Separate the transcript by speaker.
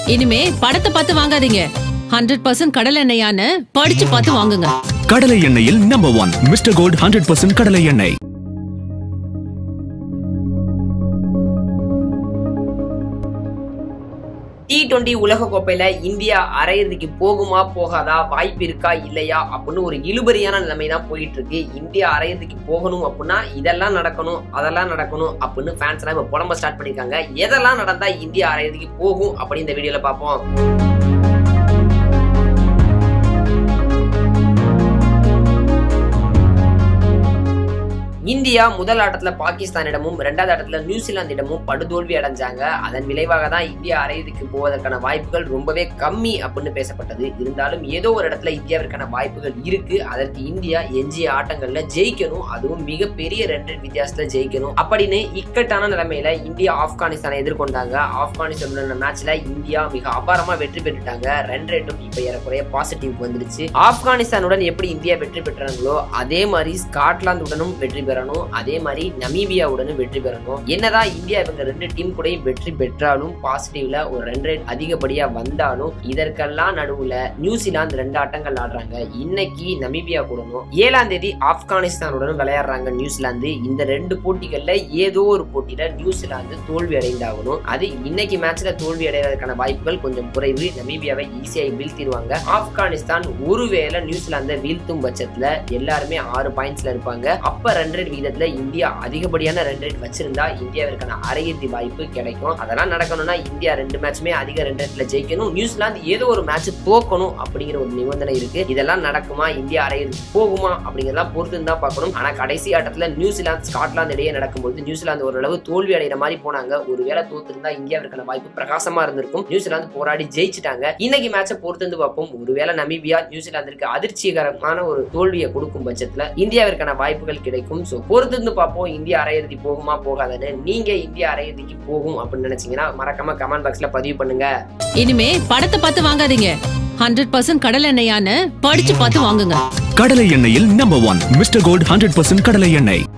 Speaker 1: இனிமே படத்தை பார்த்து வாங்காதீங்க ஹண்ட்ரட் பர்சன்ட் கடல் எண்ணெயான்னு படிச்சு பார்த்து வாங்குங்க
Speaker 2: கடலை எண்ணெயில் number one Mister Gold hundred percent கடலை எண்ணெய்
Speaker 3: டி டுவெண்டி உலக கோப்பையில இந்தியா அரையிறுதிக்கு போகுமா போகாதா வாய்ப்பு இருக்கா இல்லையா அப்படின்னு ஒரு இழுபறியான நிலைமை தான் போயிட்டு இருக்கு இந்தியா அரையிறுதிக்கு போகணும் அப்படின்னா இதெல்லாம் நடக்கணும் அதெல்லாம் நடக்கணும் அப்படின்னு ஃபேன்ஸ் எல்லாம் இப்ப புலம்ப ஸ்டார்ட் பண்ணிருக்காங்க எதெல்லாம் நடந்தா இந்தியா அரையிறுதிக்கு போகும் அப்படின்னு இந்த வீடியோல பார்ப்போம் இந்தியா முதல் ஆட்டத்துல பாகிஸ்தானிடமும் இரண்டாவது ஆட்டத்துல நியூசிலாந்திடமும் படுதோல்வி அடைஞ்சாங்க அதன் விளைவாக தான் இந்தியா அரையிறுதிக்கு போவதற்கான வாய்ப்புகள் ரொம்பவே கம்மி அப்படின்னு பேசப்பட்டது இருந்தாலும் ஏதோ ஒரு இடத்துல இந்தியாவிற்கான வாய்ப்புகள் இருக்கு அதற்கு இந்தியா எஞ்சிய ஆட்டங்கள்ல ஜெயிக்கணும் அதுவும் மிகப்பெரிய ரெண்டு வித்தியாசத்துல ஜெயிக்கணும் அப்படின்னு இக்கட்டான நிலைமையில இந்தியா ஆப்கானிஸ்தானை எதிர்கொண்டாங்க ஆப்கானிஸ்தானுடன் மேட்ச்ல இந்தியா மிக அபாரமா வெற்றி பெற்றுட்டாங்க ரன் ரேட்டும் இப்ப ஏறக்குறைய பாசிட்டிவ் வந்துருச்சு ஆப்கானிஸ்தானுடன் எப்படி இந்தியா வெற்றி பெற்றாங்களோ அதே மாதிரி ஸ்காட்லாந்துடனும் வெற்றி பெறணும் அதே மாதிரி நமீபியாவுடனும் வெற்றி பெறணும் என்னதான் இந்தியா இவங்க ரெண்டு டீம் கூட வெற்றி பெற்றாலும் பாசிட்டிவ்ல ஒரு ரன் ரேட் அதிகப்படியா வந்தாலும் இதற்கெல்லாம் நடுவுல நியூசிலாந்து ரெண்டு ஆட்டங்கள் ஆடுறாங்க இன்னைக்கு நமீபியா கூடணும் ஏழாம் தேதி ஆப்கானிஸ்தானுடனும் விளையாடுறாங்க நியூசிலாந்து இந்த ரெண்டு போட்டிகள்ல ஏதோ ஒரு போட்டியில நியூசிலாந்து தோல்வி அடைந்தாகணும் அது இன்னைக்கு மேட்ச்ல தோல்வி அடைவதற்கான வாய்ப்புகள் கொஞ்சம் குறைவு நமீபியாவை ஈஸியாக வீழ்த்திடுவாங்க ஆப்கானிஸ்தான் ஒருவேளை நியூசிலாந்தை வீழ்த்தும் பட்சத்துல எல்லாருமே ஆறு பாயிண்ட்ஸ்ல இருப்பாங்க அப்ப ரன் ரேட் விகிதத்துல இந்தியா அதிகப்படியான ரன் ரேட் வச்சிருந்தா இந்தியாவிற்கான அரையிறுதி வாய்ப்பு கிடைக்கும் அதெல்லாம் நடக்கணும்னா இந்தியா ரெண்டு மேட்சுமே அதிக ரன் ரேட்ல ஜெயிக்கணும் நியூசிலாந்து ஏதோ ஒரு மேட்ச் தோக்கணும் அப்படிங்கிற ஒரு நிபந்தனை இருக்கு இதெல்லாம் நடக்குமா இந்தியா அரையிறுதி போகுமா அப்படிங்கறதெல்லாம் பொறுத்து தான் பார்க்கணும் ஆனா கடைசி ஆட்டத்துல நியூசிலாந்து ஸ்காட்லாந்து இடையே நடக்கும்போது நியூசிலாந்து ஓரளவு தோல்வி அடைகிற மாதிரி போனாங்க ஒருவேளை தோத்திருந்தா இந்தியாவிற்கான வாய்ப்பு பிரகாசமா இருந்திருக்கும் நியூசிலாந்து போராடி ஜெயிச்சிட்டாங்க இன்னைக்கு மேட்சை பொறுத்து வந்து பார்ப்போம் ஒருவேளை நமீபியா நியூசிலாந்திற்கு அதிர்ச்சிகரமான ஒரு தோல்வியை கொடுக்கும் பட்சத்துல இந்தியாவிற்கான வாய்ப்புகள் கிடைக்கும் ஸோ பொறுத்து இருந்து பார்ப்போம் இந்தியா அரையிறுதி போகுமா போகாதுன்னு நீங்க இந்தியா அரையிறுதிக்கு போகும் அப்படின்னு நினைச்சீங்கன்னா மறக்காம கமெண்ட் பாக்ஸ்ல பதிவு பண்ணுங்க
Speaker 1: இனிமே படத்தை பார்த்து வாங்காதீங்க ஹண்ட்ரட் பர்சன்ட் கடல் எண்ணெயான்னு படிச்சு பார்த்து வாங்குங்க
Speaker 2: கடலை எண்ணெயில் number one Mister Gold hundred percent கடலை எண்ணெய்